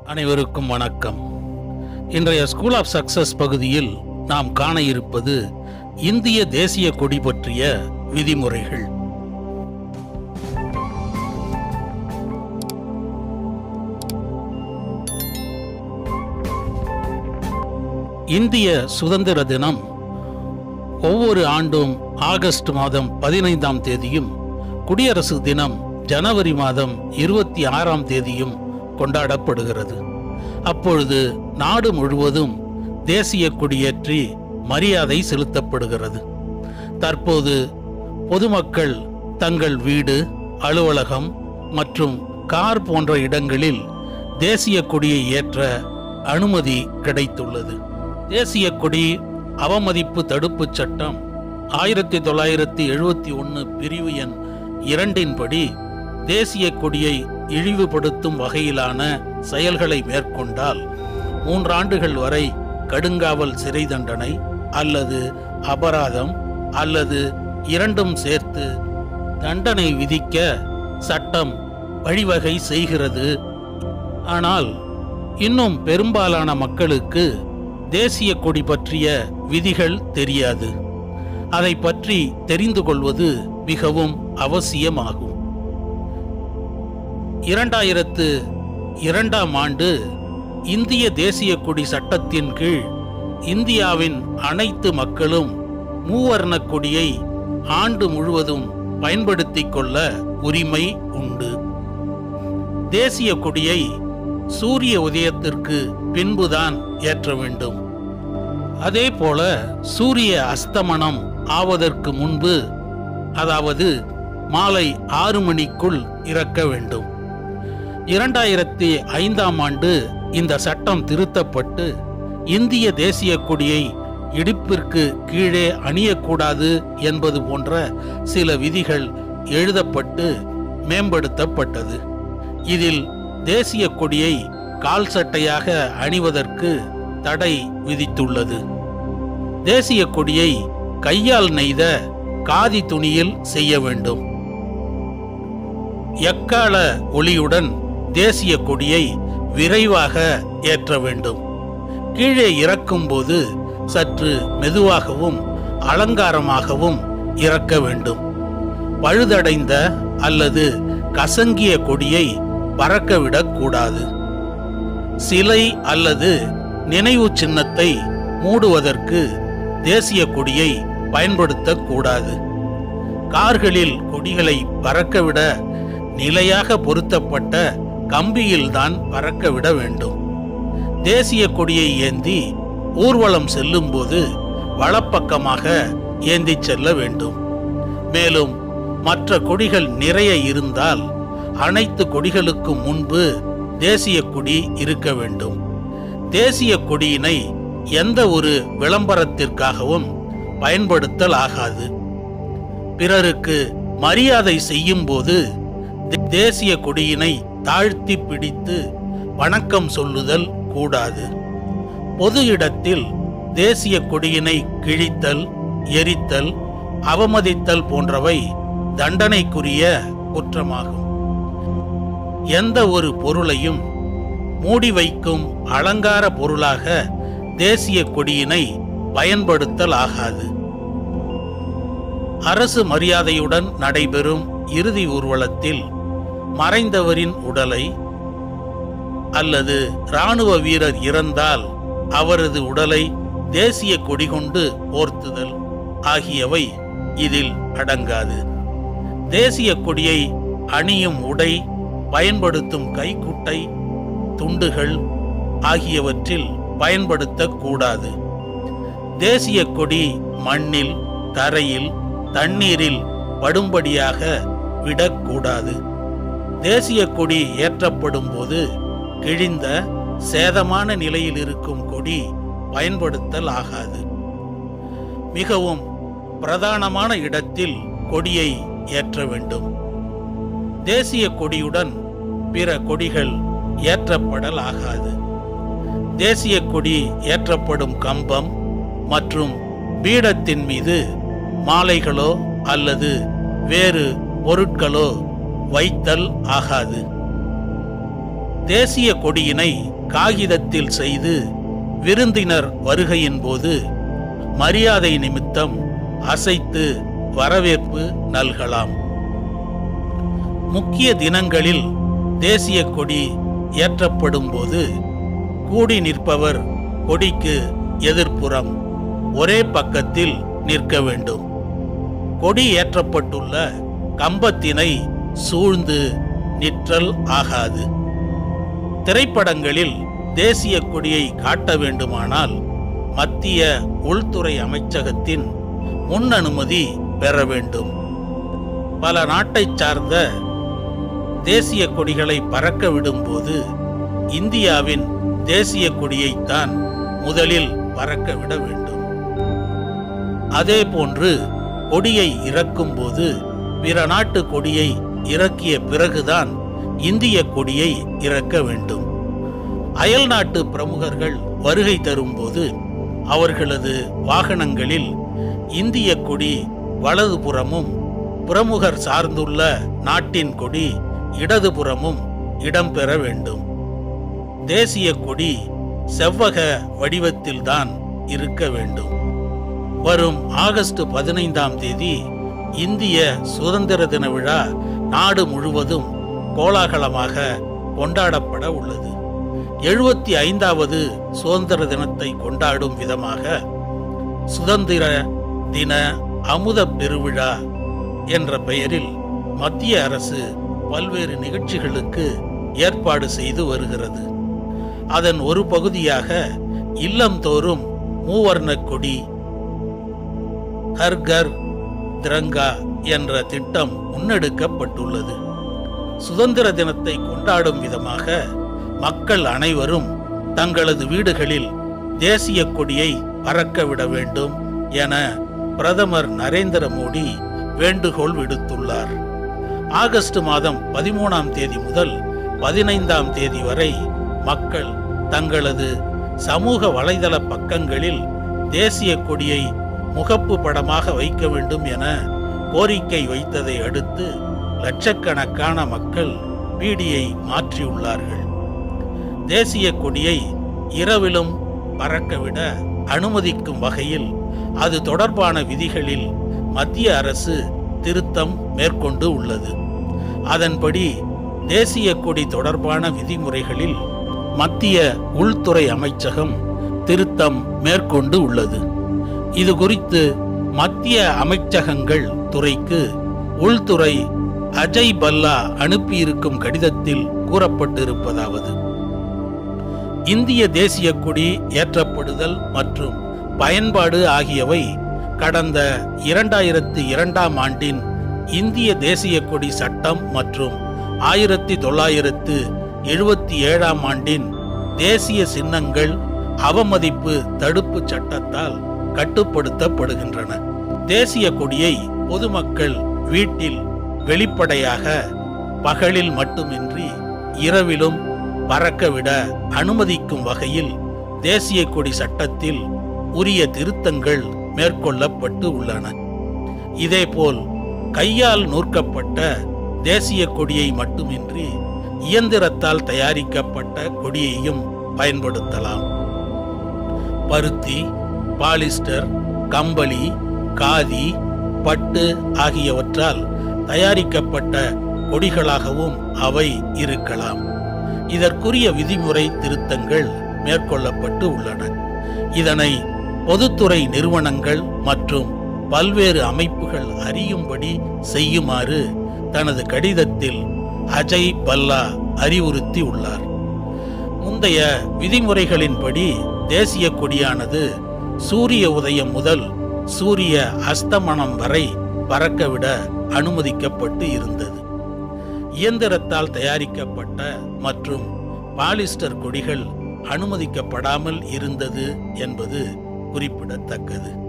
அனைவருக்கும் வணக்கம் இன்றைய ஸ்கூல் ஆஃப் சக்சஸ் பகுதியில் நாம் காண இருப்பது இந்திய தேசிய கொடி பற்றிய விதிமுறைகள் இந்திய சுதந்திர தினம் ஒவ்வொரு ஆண்டும் ஆகஸ்ட் மாதம் பதினைந்தாம் தேதியும் குடியரசு தினம் ஜனவரி மாதம் இருபத்தி ஆறாம் தேதியும் கொண்டாடப்படுகிறது அப்பொழுது நாடு முழுவதும் தேசிய கொடியேற்றி மரியாதை செலுத்தப்படுகிறது தற்போது பொதுமக்கள் தங்கள் வீடு அலுவலகம் மற்றும் கார் போன்ற இடங்களில் தேசிய கொடியை ஏற்ற அனுமதி கிடைத்துள்ளது தேசிய கொடி அவமதிப்பு தடுப்புச் சட்டம் ஆயிரத்தி தொள்ளாயிரத்தி எழுபத்தி ஒன்று பிரிவு எண் இரண்டின்படி தேசிய கொடியை இழிவுபடுத்தும் வகையிலான செயல்களை மேற்கொண்டால் மூன்றாண்டுகள் வரை கடுங்காவல் சிறை தண்டனை அல்லது அபராதம் அல்லது இரண்டும் சேர்த்து தண்டனை விதிக்க சட்டம் வழிவகை செய்கிறது ஆனால் இன்னும் பெரும்பாலான மக்களுக்கு தேசிய கொடி பற்றிய விதிகள் தெரியாது அதை பற்றி தெரிந்து கொள்வது மிகவும் அவசியமாகும் இரண்டாயிரத்து இரண்டாம் ஆண்டு இந்திய தேசிய கொடி சட்டத்தின் கீழ் இந்தியாவின் அனைத்து மக்களும் மூவர்ண கொடியை ஆண்டு முழுவதும் பயன்படுத்திக் கொள்ள உரிமை உண்டு தேசிய கொடியை சூரிய உதயத்திற்கு பின்புதான் ஏற்ற வேண்டும் அதே போல சூரிய அஸ்தமனம் ஆவதற்கு முன்பு அதாவது மாலை ஆறு மணிக்குள் இறக்க வேண்டும் இரண்டாயிரத்தி ஐந்தாம் ஆண்டு இந்த சட்டம் திருத்தப்பட்டு இந்திய தேசிய கொடியை இடுப்பிற்கு கீழே அணியக்கூடாது என்பது போன்ற சில விதிகள் எழுதப்பட்டு மேம்படுத்தப்பட்டது இதில் தேசிய கொடியை கால் சட்டையாக அணிவதற்கு தடை விதித்துள்ளது தேசிய கொடியை கையால் நெய்த காதி துணியில் செய்ய வேண்டும் எக்கால ஒளியுடன் தேசிய கொடியை விரைவாக ஏற்ற வேண்டும் கீழே இறக்கும்போது சற்று மெதுவாகவும் அலங்காரமாகவும் இறக்க வேண்டும் பழுதடைந்த அல்லது கசங்கிய கொடியை பறக்கவிடக் கூடாது சிலை அல்லது நினைவு சின்னத்தை மூடுவதற்கு தேசிய கொடியை பயன்படுத்தக்கூடாது கார்களில் கொடிகளை பறக்கவிட நிலையாக பொருத்தப்பட்ட கம்பியில்தான் பறக்கவிட வேண்டும் தேசிய கொடியை ஏந்தி ஊர்வலம் செல்லும்போது வலப்பக்கமாக ஏந்திச் செல்ல வேண்டும் மேலும் மற்ற கொடிகள் நிறைய இருந்தால் அனைத்து கொடிகளுக்கு முன்பு தேசிய கொடி இருக்க வேண்டும் தேசிய கொடியினை எந்த ஒரு விளம்பரத்திற்காகவும் பயன்படுத்தல் ஆகாது பிறருக்கு மரியாதை செய்யும் போது தேசிய கொடியினை தாழ்த்தி பிடித்து வணக்கம் சொல்லுதல் கூடாது பொது இடத்தில் தேசிய கொடியினை கிழித்தல் எரித்தல் அவமதித்தல் போன்றவை தண்டனைக்குரிய குற்றமாகும் எந்த ஒரு பொருளையும் மூடி வைக்கும் அலங்கார பொருளாக தேசிய கொடியினை பயன்படுத்தல் ஆகாது அரசு மரியாதையுடன் நடைபெறும் இறுதி ஊர்வலத்தில் மறைந்தவரின் உடலை அல்லது இராணுவ வீரர் இறந்தால் அவரது உடலை தேசிய கொடி கொண்டு போர்த்துதல் ஆகியவை இதில் அடங்காது தேசிய கொடியை அணியும் உடை பயன்படுத்தும் கைக்குட்டை துண்டுகள் ஆகியவற்றில் பயன்படுத்தக்கூடாது தேசிய கொடி மண்ணில் தரையில் தண்ணீரில் படும்படியாக விடக்கூடாது தேசிய கொடி ஏற்றப்படும் போது கிழிந்த சேதமான நிலையில் இருக்கும் கொடி பயன்படுத்தல் ஆகாது மிகவும் பிரதானமான இடத்தில் கொடியை ஏற்ற வேண்டும் தேசிய கொடியுடன் பிற கொடிகள் ஏற்றப்படல் ஆகாது தேசிய கொடி ஏற்றப்படும் கம்பம் மற்றும் பீடத்தின் மீது மாலைகளோ அல்லது வேறு பொருட்களோ வைத்தல் ஆகாது தேசிய கொடியினை காகிதத்தில் செய்து விருந்தினர் வருகையின் போது மரியாதை நிமித்தம் அசைத்து வரவேற்பு நல்கலாம் முக்கிய தினங்களில் தேசிய கொடி ஏற்றப்படும் போது கூடி நிற்பவர் கொடிக்கு எதிர்ப்புறம் ஒரே பக்கத்தில் நிற்க வேண்டும் கொடி ஏற்றப்பட்டுள்ள கம்பத்தினை சூழ்ந்து நிற்றல் ஆகாது திரைப்படங்களில் தேசிய கொடியை காட்ட வேண்டுமானால் மத்திய உள்துறை அமைச்சகத்தின் முன் அனுமதி பெற வேண்டும் பல நாட்டைச் சார்ந்த தேசிய கொடிகளை பறக்க விடும்போது இந்தியாவின் தேசிய கொடியைத்தான் முதலில் பறக்க விட வேண்டும் அதே போன்று கொடியை இறக்கும்போது பிற நாட்டு கொடியை இறக்கிய பிறகுதான் இந்திய கொடியை இறக்க வேண்டும் அயல் நாட்டு பிரமுகர்கள் வருகை தரும்போது அவர்களது வாகனங்களில் இந்திய கொடி வலதுபுறமும் பிரமுகர் சார்ந்துள்ள நாட்டின் கொடி இடதுபுறமும் இடம்பெற வேண்டும் தேசிய கொடி செவ்வக வடிவத்தில்தான் இருக்க வேண்டும் வரும் ஆகஸ்ட் பதினைந்தாம் தேதி இந்திய சுதந்திர தின விழா நாடு முழுவதும் கோலாகலமாக கொண்டாடப்பட உள்ளது எழுபத்தி ஐந்தாவது சுதந்திர தினத்தை கொண்டாடும் விதமாக சுதந்திர தின அமுத பெருவிழா என்ற பெயரில் மத்திய அரசு பல்வேறு நிகழ்ச்சிகளுக்கு ஏற்பாடு செய்து வருகிறது அதன் ஒரு பகுதியாக இல்லந்தோறும் மூவர்ண கொடி ஹர் கர் திரங்கா என்ற திட்டம் முன்னெடுக்கப்பட்டுள்ளது சுதந்திர தினத்தை கொண்டாடும் விதமாக மக்கள் அனைவரும் தங்களது வீடுகளில் தேசிய கொடியை பறக்க விட வேண்டும் என பிரதமர் நரேந்திர மோடி வேண்டுகோள் விடுத்துள்ளார் ஆகஸ்ட் மாதம் பதிமூணாம் தேதி முதல் பதினைந்தாம் தேதி வரை மக்கள் தங்களது சமூக வலைதள பக்கங்களில் தேசிய கொடியை முகப்பு படமாக வைக்க வேண்டும் என கோரிக்கை வைத்ததை அடுத்து லட்சக்கணக்கான மக்கள் பீடியை மாற்றியுள்ளார்கள் தேசிய கொடியை இரவிலும் பறக்கவிட அனுமதிக்கும் வகையில் அது தொடர்பான விதிகளில் மத்திய அரசு திருத்தம் மேற்கொண்டு உள்ளது அதன்படி தேசிய கொடி தொடர்பான விதிமுறைகளில் மத்திய உள்துறை அமைச்சகம் திருத்தம் மேற்கொண்டு உள்ளது இது குறித்து மத்திய அமைச்சகங்கள் துறைக்கு உள்துறை அஜய் பல்லா அனுப்பியிருக்கும் கடிதத்தில் கூறப்பட்டிருப்பதாவது இந்திய தேசிய கொடி ஏற்றப்படுதல் மற்றும் பயன்பாடு ஆகியவை கடந்த இரண்டாயிரத்து இரண்டாம் ஆண்டின் இந்திய தேசிய கொடி சட்டம் மற்றும் ஆயிரத்தி தொள்ளாயிரத்து எழுபத்தி ஏழாம் ஆண்டின் தேசிய சின்னங்கள் அவமதிப்பு தடுப்பு சட்டத்தால் கட்டுப்படுத்தப்படுகின்றன தேசிய கொடியை பொதுமக்கள் வீட்டில் வெளிப்படையாக பகலில் மட்டுமின்றி இரவிலும் பறக்கவிட அனுமதிக்கும் வகையில் தேசிய கொடி சட்டத்தில் உரிய திருத்தங்கள் மேற்கொள்ளப்பட்டு உள்ளன இதேபோல் கையால் நூற்கப்பட்ட தேசிய கொடியை மட்டுமின்றி இயந்திரத்தால் தயாரிக்கப்பட்ட கொடியையும் பயன்படுத்தலாம் பருத்தி பாலிஸ்டர் கம்பளி காதி பட்டு ஆகியவற்றால் தயாரிக்கப்பட்ட கொடிகளாகவும் அவை இருக்கலாம் இதற்குரிய விதிமுறை திருத்தங்கள் மேற்கொள்ளப்பட்டு உள்ளன இதனை பொதுத்துறை நிறுவனங்கள் மற்றும் பல்வேறு அமைப்புகள் அறியும்படி செய்யுமாறு தனது கடிதத்தில் அஜய் பல்லா அறிவுறுத்தி உள்ளார் முந்தைய விதிமுறைகளின்படி தேசிய கொடியானது சூரிய உதயம் முதல் சூரிய அஸ்தமனம் வரை பறக்கவிட அனுமதிக்கப்பட்டு இருந்தது இயந்திரத்தால் தயாரிக்கப்பட்ட மற்றும் பாலிஸ்டர் கொடிகள் அனுமதிக்கப்படாமல் இருந்தது என்பது குறிப்பிடத்தக்கது